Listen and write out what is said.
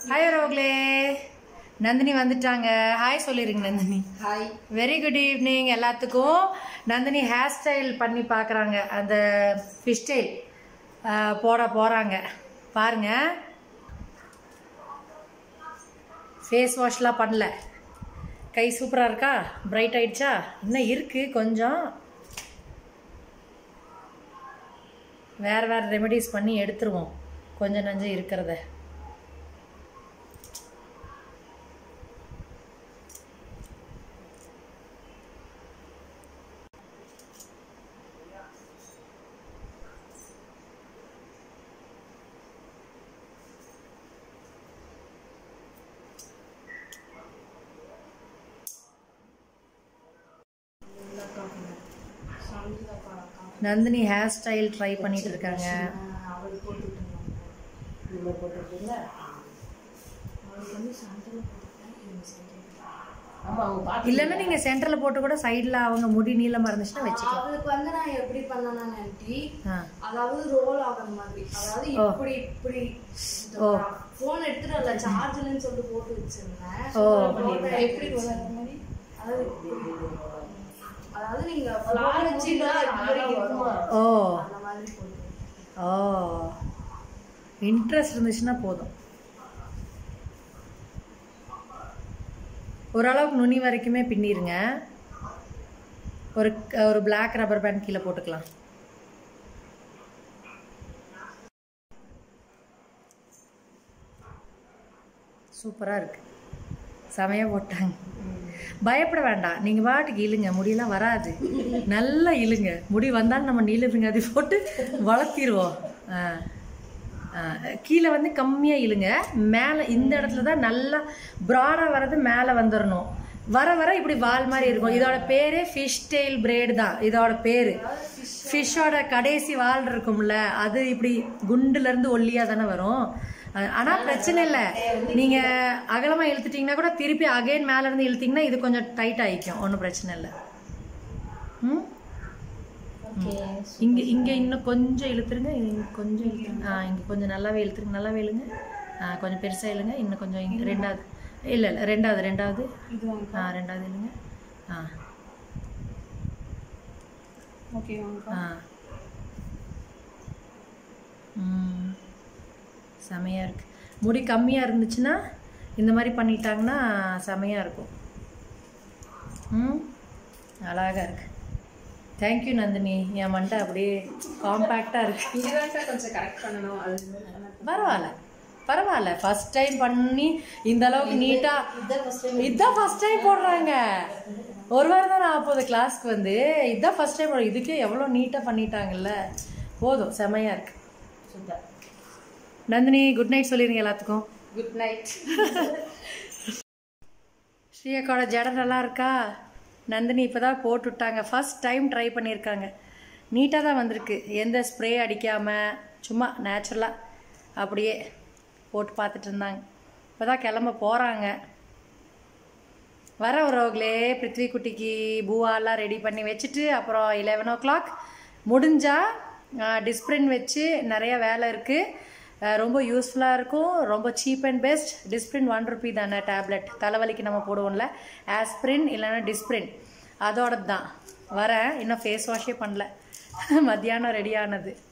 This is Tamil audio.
ஹாய் ரோக்லே நந்தினி வந்துட்டாங்க ஹாய் சொல்லிருங்க Nandini hi very good evening எல்லாத்துக்கும் நந்தினி ஹேர் ஸ்டைல் பண்ணி பார்க்குறாங்க அந்த ஃபிஷ் ஸ்டைல் போட போகிறாங்க பாருங்க ஃபேஸ் வாஷ்லாம் பண்ணல கை சூப்பராக இருக்கா பிரைட் ஆயிடுச்சா இன்னும் இருக்குது கொஞ்சம் வேறு வேறு ரெமெடிஸ் பண்ணி எடுத்துருவோம் கொஞ்சம் நஞ்சம் இருக்கிறத நந்தினி ஹேர் ஸ்டைல் ட்ரை பண்ணிட்டு இருக்காங்க அவள் போட்டுட்டு அவளுக்கு வந்து சண்டை போட்டுட்டேன் இவங்க சண்டை இல்லைன்னா நீங்க சென்டர்ல போட்டு கூட சைடுல அவங்க முடி நீளமா இருந்துச்சுன்னா வச்சுக்கலாம் அவளுக்கு வந்து நான் எப்படி பண்ணனா ஆன்ட்டி ஆ. அதாவது ரோல் ஆகுற மாதிரி அதாவது ஓ. இப்படி இப்படி ஓ. போன் எடுத்துட்டு வரல சார்ஜ்லன்னு சொல்லிட்டு போட்டு வச்சிருந்தேன் ஓ. போட்டு எப்படி ரோல் ஆகுற மாதிரி அதாவது இப்படி. அதாவது நீங்க flower வச்சீங்கன்னா இப்படி இருக்குமா? ஓ அந்த மாதிரி போட்டு ஓ இன்ட்ரெஸ்ட் இருந்துச்சுன்னா போதும் ஓரளவுக்கு நுனி வரைக்குமே பின்னிருங்க ஒரு ஒரு பிளாக் ரப்பர் பேண்ட் கீழே போட்டுக்கலாம் சூப்பராக இருக்கு செமையாக போட்டாங்க பயப்பட வேண்டாம் நீங்கள் பாட்டுக்கு இழுங்க முடியெல்லாம் வராது நல்லா இழுங்க முடி வந்தாலும் நம்ம நீளுதுங்க அதை போட்டு வளர்த்திடுவோம் ஆ ஆ, கீழே வந்து கம்மியாக இழுங்க மேலே இந்த இடத்துல தான் நல்லா ப்ராடாக வர்றது மேலே வந்துடணும் வர வர இப்படி வால் மாதிரி இருக்கும் இதோட பேரே ஃபிஷ் டெயில் பிரேடு தான் இதோட பேர் ஃபிஷ்ஷோட கடைசி வால் இருக்கும்ல அது இப்படி குண்டுலேருந்து ஒல்லியாக தானே வரும் அஹ் ஆனா பிரச்சனை இல்லை நீங்க அகலமா இழுத்துட்டீங்கன்னா கூட திருப்பி அகைன் மேல இருந்து இழுத்தீங்கன்னா இது கொஞ்சம் டைட் ஆயிக்கும் ஒன்றும் பிரச்சனை இல்லை ம் இங்க இங்க இன்னும் கொஞ்சம் இழுத்துருங்க இது இங்க கொஞ்சம் இழுத்துருங்க ஆ இங்க கொஞ்சம் நல்லாவே இழுத்துருங்க நல்லாவே இழுங்க ஆ கொஞ்சம் பெருசா இழுங்க இன்னும் கொஞ்சம் இங்க ரெண்டாவது இல்ல இல்ல ரெண்டாவது ரெண்டாவது இது வாங்க ஆ ரெண்டாவது இழுங்க ஆ ஓகே வாங்க ஆ ம் செமையா இருக்கு முடி கம்மியா இருந்துச்சுன்னா இந்த மாதிரி பண்ணிட்டாங்கன்னா செமையா இருக்கும் ம் அழகா இருக்கு தேங்க்யூ நந்தினி என் மண்டை அப்படியே காம்பேக்டாக இருக்கு இதுதான் கொஞ்சம் கரெக்ட் பண்ணணும் அது பரவாயில்ல பரவாயில்ல ஃபர்ஸ்ட் டைம் பண்ணி இந்த அளவுக்கு நீட்டா இதான் ஃபர்ஸ்ட் டைம் போடுறாங்க ஒரு வாரம் தான் நான் போகுது கிளாஸ்க்கு வந்து இதான் ஃபர்ஸ்ட் டைம் இதுக்கே எவ்வளோ நீட்டாக பண்ணிட்டாங்கல்ல போதும் செமையா இருக்கு நந்தினி குட் நைட் சொல்லிருங்க எல்லாத்துக்கும் குட் நைட் ஸ்ரீயக்காவோட ஜடை நல்லா இருக்கா நந்தினி இப்போ தான் போட்டு விட்டாங்க ஃபர்ஸ்ட் டைம் ட்ரை பண்ணியிருக்காங்க நீட்டாக தான் வந்திருக்கு எந்த ஸ்ப்ரே அடிக்காமல் சும்மா நேச்சுரலாக அப்படியே போட்டு பார்த்துட்டு இருந்தாங்க இப்போ தான் கிளம்ப போகிறாங்க வர உறவுகளே பிருத்வி குட்டிக்கு பூவாலாம் ரெடி பண்ணி வச்சுட்டு அப்புறம் லெவன் ஓ கிளாக் முடிஞ்சால் டிஸ்பிரின் வச்சு நிறைய வேலை இருக்குது ரொம்ப யூஸ்ஃபுல்லாக இருக்கும் ரொம்ப cheap and best Disprin one rupee தானே டேப்லெட் தலைவலிக்கு நம்ம போடுவோம்ல ஆஸ்பிரின் இல்லைன்னா டிஸ்பிரின் அதோட தான் வரேன் இன்னும் ஃபேஸ் வாஷே பண்ணல மத்தியானம் ரெடி ஆனது